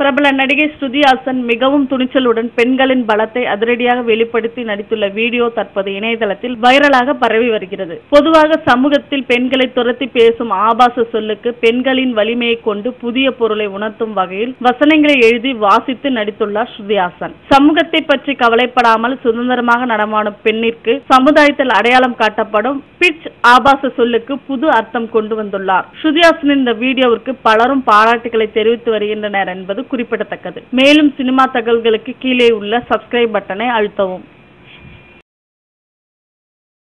பிரபல நடிகை ஸ்ருதி ஹாசன் மிகவும் துணிச்சலுடன் பெண்களின் பலத்தை அதிரடியாக வெளிப்படுத்தி நடித்துள்ள வீடியோ தற்போது இணையதளத்தில் வைரலாக பரவி வருகிறது பொதுவாக சமூகத்தில் பெண்களை துரத்தி பேசும் ஆபாச சொல்லுக்கு பெண்களின் வலிமையை கொண்டு புதிய பொருளை உணர்த்தும் வகையில் வசனங்களை எழுதி வாசித்து நடித்துள்ளார் ஸ்ருதி ஹாசன் சமூகத்தை பற்றி கவலைப்படாமல் சுதந்திரமாக நடமாடும் பெண்ணிற்கு சமுதாயத்தில் அடையாளம் காட்டப்படும் பிட்ச் ஆபாச சொல்லுக்கு புது அர்த்தம் கொண்டு வந்துள்ளார் ஸ்ருதி ஹாசனின் இந்த வீடியோவிற்கு பலரும் பாராட்டுகளை தெரிவித்து வருகின்றனர் என்பது குறிப்பிடத்தக்கது மேலும் சினிமா தகவல்களுக்கு கீழே உள்ள சப்ஸ்கிரைப் பட்டனை அழுத்தவும்